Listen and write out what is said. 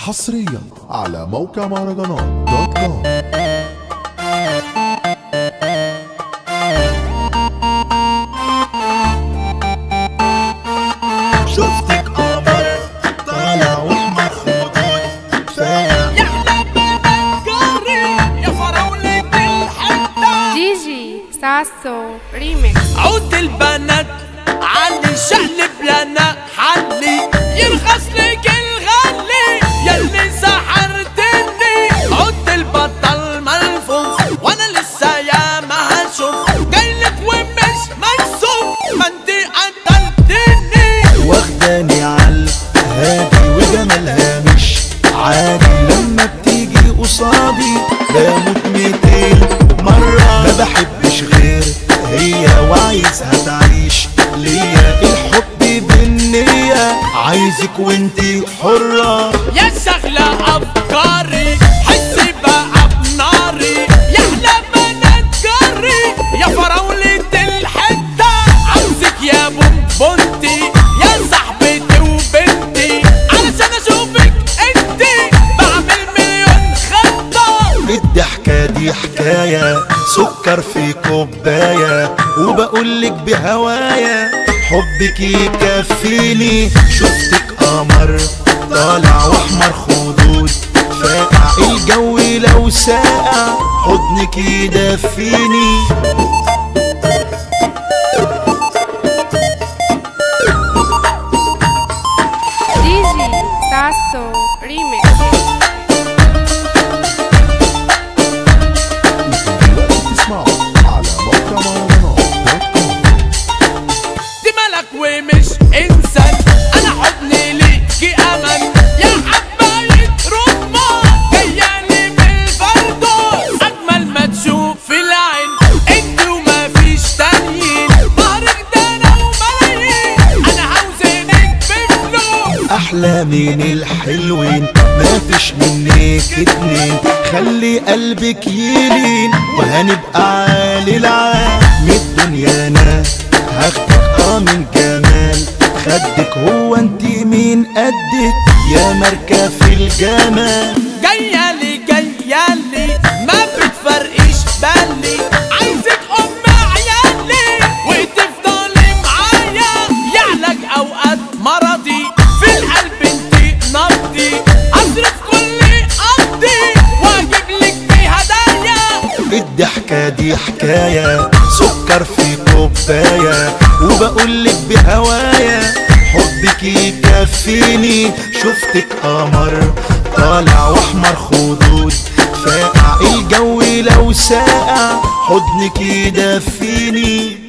حصريا على موقع مهرجانات دوت كوم شفتك قمر طالع واحمر خدود فايع يحلى بالجري يا فراولة الحتة جيجي ساسو ريميكس عود البنات علي شقلب لنا حلي يرخص لك الغلي يلي سحرتني عود البطل ملفوف وانا لسه يا ما هشوف جايلك ومش مكسوف ما انت قتلتني واخداني عال هادي وجمالها مش عادي لما بتيجي قصادي بموت ميتين مرة ما بحبش غير هي وعايزها تعيش ليا الحب بالنية عايزك وانتي حرة يا شغلة أفكاري حسي بقى بناري يحلى بنات جري يا فراولة الحتة عاوزك يا بونبونتي يا صاحبتي وبنتي علشان أشوفك انتي بعمل مليون خطة الضحكة دي حكاية سكر في كوباية وبقولك بهوايا حبك يكفيني شفتك قمر طالع واحمر خدود فاقع الجو لو ساقع حضنك يدفيني جيجي ساسو ريميكس تسمعوا على موقع مهرجانات دوت كوم دي ملك ومش انسان انا حضني ليكي امان يا حباية رمان جايالي بالفردوس اجمل ما تشوف في العين انت وما فيش تانيين ظهرك ده انا وملايين انا عاوزينك بفلوس احلى من الحلوين ما فيش منك اتنين خلي قلبك يلين وهنبقى عالي العال من الدنيا انا هاخدك اه من جمال خدك هو انت مين قدك يا مركب في الجمال جايالي جايالي ما بتفرقش بالي عايزك ام عيالي وتفضلي معايا يعلق اوقات مرضي في القلب انتي نبضي اصرف كل قبضي واجيب لك بيه هدايا الضحكة دي حكاية سكر في كوباية وبقولك بهوايا حبك يكفيني شفتك قمر طالع واحمر خدود فاقع الجو لو ساقع حضنك يدفيني